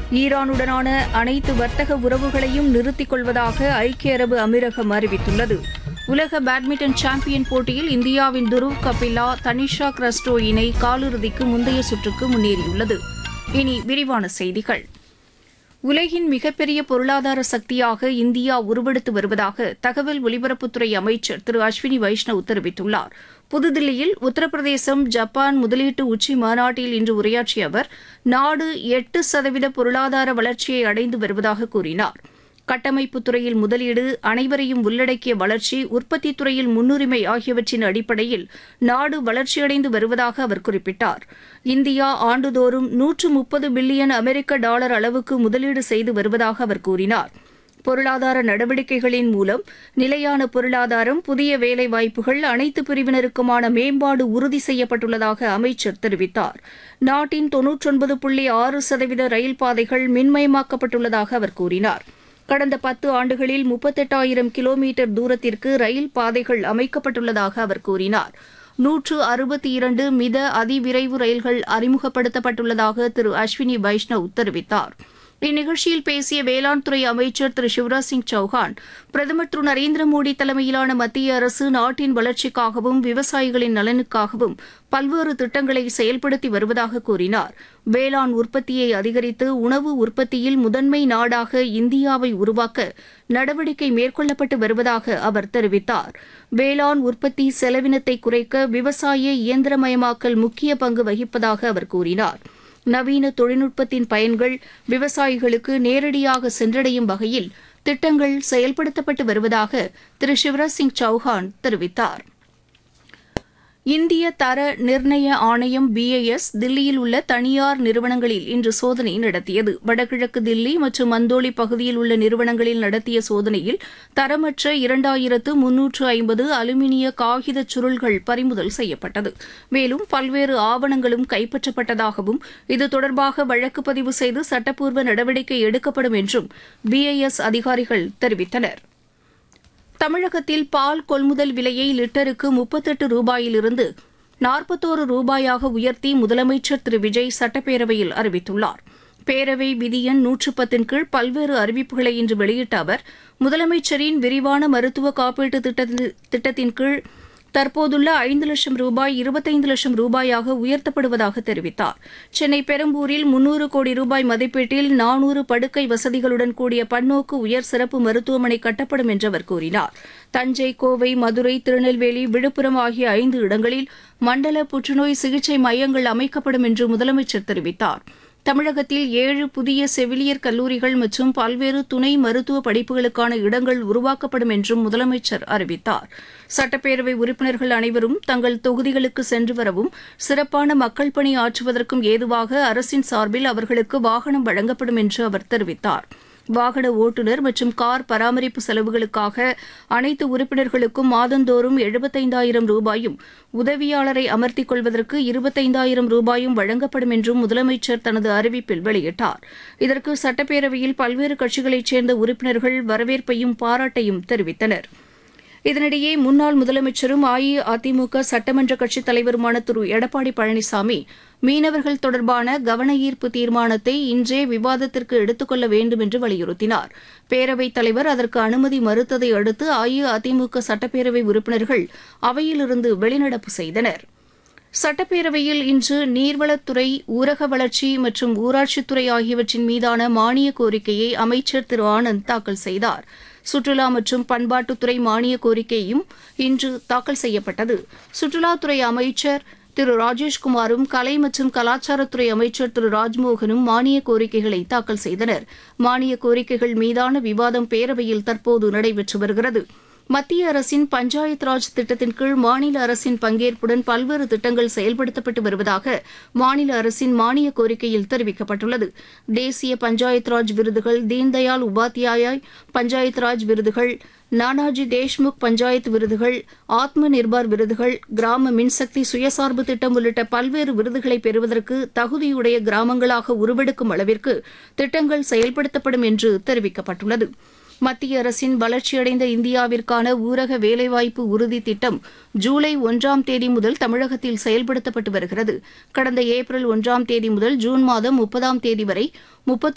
ஈரானுடனான அனைத்து வர்த்தக உறவுகளையும் நிறுத்திக் கொள்வதாக ஐக்கிய அரபு அமீரகம் அறிவித்துள்ளது உலக பேட்மிண்டன் சாம்பியன் போட்டியில் இந்தியாவின் துருவ் கபிலா தனிஷா கிரஸ்டோ இணை காலிறுதிக்கு முந்தைய சுற்றுக்கு முன்னேறியுள்ளது இனி விரிவான செய்திகள் உலகின் மிகப்பெரிய பொருளாதார சக்தியாக இந்தியா உருவெடுத்து வருவதாக தகவல் ஒலிபரப்புத்துறை அமைச்சர் திரு அஸ்வினி வைஷ்ணவ் தெரிவித்துள்ளார் புதுதில்லியில் உத்தரப்பிரதேசம் ஜப்பான் முதலீட்டு உச்சி மாநாட்டில் இன்று உரையாற்றிய அவர் நாடு எட்டு சதவீத பொருளாதார வளர்ச்சியை அடைந்து வருவதாக கூறினார் கட்டமைப்புத் துறையில் முதலீடு அனைவரையும் உள்ளடக்கிய வளர்ச்சி உற்பத்தித் துறையில் முன்னுரிமை ஆகியவற்றின் அடிப்படையில் நாடு வளர்ச்சியடைந்து வருவதாக அவர் குறிப்பிட்டார் இந்தியா ஆண்டுதோறும் நூற்று முப்பது பில்லியன் அமெரிக்க டாலர் அளவுக்கு முதலீடு செய்து வருவதாக அவர் கூறினார் பொருளாதார நடவடிக்கைகளின் மூலம் நிலையான பொருளாதாரம் புதிய வேலைவாய்ப்புகள் அனைத்து பிரிவினருக்குமான மேம்பாடு உறுதி செய்யப்பட்டுள்ளதாக அமைச்சர் தெரிவித்தார் நாட்டின் தொன்னூற்றொன்பது புள்ளி ஆறு சதவீத ரயில் பாதைகள் மின்மயமாக்கப்பட்டுள்ளதாக அவர் கூறினார் கடந்த பத்து ஆண்டுகளில் முப்பத்தெட்டாயிரம் கிலோமீட்டர் தூரத்திற்கு ரயில் பாதைகள் அமைக்கப்பட்டுள்ளதாக அவர் கூறினார் நூற்று அறுபத்தி இரண்டு மித அதிவிரைவு ரயில்கள் அறிமுகப்படுத்தப்பட்டுள்ளதாக திரு அஸ்வினி வைஷ்ணவ் தெரிவித்தார் இந்நிகழ்ச்சியில் பேசிய வேளாண் துறை அமைச்சர் திரு சிவராஜ் சிங் சௌஹான் பிரதமர் திரு நரேந்திர மோடி தலைமையிலான மத்திய அரசு நாட்டின் வளர்ச்சிக்காகவும் விவசாயிகளின் நலனுக்காகவும் பல்வேறு திட்டங்களை செயல்படுத்தி வருவதாக கூறினார் வேளாண் உற்பத்தியை அதிகரித்து உணவு உற்பத்தியில் முதன்மை நாடாக இந்தியாவை உருவாக்க நடவடிக்கை மேற்கொள்ளப்பட்டு வருவதாக அவர் தெரிவித்தார் வேளாண் உற்பத்தி செலவினத்தை குறைக்க விவசாய இயந்திரமயமாக்கல் முக்கிய பங்கு வகிப்பதாக அவர் கூறினார் நவீன தொழில்நுட்பத்தின் பயன்கள் விவசாயிகளுக்கு நேரடியாக சென்றடையும் வகையில் திட்டங்கள் செயல்படுத்தப்பட்டு வருவதாக திரு சிவராஜ் சிங் சௌஹான் தெரிவித்தார் இந்திய தர நிர்ணய ஆணையம் பிஐஎஸ் தில்லியில் உள்ள தனியார் நிறுவனங்களில் இன்று சோதனை நடத்தியது வடகிழக்கு தில்லி மற்றும் மந்தோலி பகுதியில் உள்ள நிறுவனங்களில் நடத்திய சோதனையில் தரமற்ற இரண்டாயிரத்து முன்னூற்று ஐம்பது அலுமினிய காகித சுருள்கள் பறிமுதல் செய்யப்பட்டது மேலும் பல்வேறு ஆவணங்களும் கைப்பற்றப்பட்டதாகவும் இது தொடர்பாக வழக்கு பதிவு செய்து சட்டப்பூர்வ நடவடிக்கை எடுக்கப்படும் என்றும் பிஐஎஸ் அதிகாரிகள் தெரிவித்தனர் தமிழகத்தில் பால் கொள்முதல் விலையை லிட்டருக்கு முப்பத்தெட்டு ரூபாயிலிருந்து நாற்பத்தோரு ரூபாயாக உயர்த்தி முதலமைச்சர் திரு விஜய் சட்டப்பேரவையில் அறிவித்துள்ளார் பேரவை விதியன் நூற்று பத்தின் கீழ் பல்வேறு அறிவிப்புகளை இன்று வெளியிட்ட அவர் முதலமைச்சரின் விரிவான மருத்துவ காப்பீட்டு திட்டத்தி- திட்டத்தின் கீழ் தற்போதுள்ள ஐந்து லட்சம் ரூபாய் இருபத்தைந்து லட்சம் ரூபாயாக உயர்த்தப்படுவதாக தெரிவித்தார் சென்னை பெரம்பூரில் முன்னூறு கோடி ரூபாய் மதிப்பீட்டில் நானூறு படுக்கை வசதிகளுடன் கூடிய பன்னோக்கு உயர் சிறப்பு மருத்துவமனை கட்டப்படும் என்று அவர் கூறினார் தஞ்சை கோவை மதுரை திருநெல்வேலி விழுப்புரம் ஆகிய ஐந்து இடங்களில் மண்டல புற்றுநோய் சிகிச்சை மையங்கள் அமைக்கப்படும் என்று முதலமைச்சர் தெரிவித்தார் தமிழகத்தில் ஏழு புதிய செவிலியர் கல்லூரிகள் மற்றும் பல்வேறு துணை மருத்துவ படிப்புகளுக்கான இடங்கள் உருவாக்கப்படும் என்றும் முதலமைச்சர் அறிவித்தார் சட்டப்பேரவை உறுப்பினர்கள் அனைவரும் தங்கள் தொகுதிகளுக்கு சென்று வரவும் சிறப்பான மக்கள் பணி ஆற்றுவதற்கும் ஏதுவாக அரசின் சார்பில் அவர்களுக்கு வாகனம் வழங்கப்படும் என்று அவர் தெரிவித்தார் வாகன ஓட்டுநர் மற்றும் கார் பராமரிப்பு செலவுகளுக்காக அனைத்து உறுப்பினர்களுக்கும் மாதந்தோறும் எழுபத்தைந்தாயிரம் ரூபாயும் உதவியாளரை அமர்த்திக் கொள்வதற்கு இருபத்தைந்தாயிரம் ரூபாயும் வழங்கப்படும் என்றும் முதலமைச்சர் தனது அறிவிப்பில் வெளியிட்டார் இதற்கு சட்டப்பேரவையில் பல்வேறு கட்சிகளைச் சேர்ந்த உறுப்பினர்கள் வரவேற்பையும் பாராட்டையும் தெரிவித்தனர் இதனிடையே முன்னாள் முதலமைச்சரும் அஇஅதிமுக சட்டமன்ற கட்சித் தலைவருமான திரு எடப்பாடி பழனிசாமி மீனவர்கள் தொடர்பான கவன ஈர்ப்பு தீர்மானத்தை இன்றே விவாதத்திற்கு எடுத்துக்கொள்ள வேண்டும் என்று வலியுறுத்தினார் பேரவைத் தலைவர் அதற்கு அனுமதி மறுத்ததை அடுத்து அஇஅதிமுக சட்டப்பேரவை உறுப்பினர்கள் அவையிலிருந்து வெளிநடப்பு செய்தனர் சட்டப்பேரவையில் இன்று நீர்வளத்துறை ஊரக வளர்ச்சி மற்றும் ஊராட்சித்துறை ஆகியவற்றின் மீதான மானிய கோரிக்கையை அமைச்சர் திரு ஆனந்த் தாக்கல் செய்தார் சுற்றுலா மற்றும் பண்பாட்டுத்துறை மானிய கோரிக்கையும் இன்று தாக்கல் செய்யப்பட்டது சுற்றுலாத்துறை அமைச்சர் திரு ராஜேஷ்குமாரும் கலை மற்றும் கலாச்சாரத்துறை அமைச்சர் திரு ராஜ்மோகனும் மானிய கோரிக்கைகளை தாக்கல் செய்தனர் மானிய கோரிக்கைகள் மீதான விவாதம் பேரவையில் தற்போது நடைபெற்று வருகிறது மத்திய அரசின் பஞ்சாயத் ராஜ் திட்டத்தின் கீழ் மாநில அரசின் பங்கேற்புடன் பல்வேறு திட்டங்கள் செயல்படுத்தப்பட்டு வருவதாக மாநில அரசின் மானிய கோரிக்கையில் தெரிவிக்கப்பட்டுள்ளது தேசிய பஞ்சாயத் ராஜ் விருதுகள் தீன்தயாள் உபாத்யாயா பஞ்சாயத் ராஜ் விருதுகள் நானாஜி தேஷ்முக் பஞ்சாயத் விருதுகள் ஆத்ம நிர்பார் விருதுகள் கிராம மின்சக்தி சுயசார்பு திட்டம் உள்ளிட்ட பல்வேறு விருதுகளை பெறுவதற்கு தகுதியுடைய கிராமங்களாக உருவெடுக்கும் அளவிற்கு திட்டங்கள் செயல்படுத்தப்படும் என்று தெரிவிக்கப்பட்டுள்ளது மத்திய அரசின் வளர்ச்சியடைந்த இந்தியாவிற்கான ஊரக வேலைவாய்ப்பு உறுதி திட்டம் ஜூலை ஒன்றாம் தேதி முதல் தமிழகத்தில் செயல்படுத்தப்பட்டு வருகிறது கடந்த ஏப்ரல் ஒன்றாம் தேதி முதல் ஜூன் மாதம் முப்பதாம் தேதி வரை முப்பத்து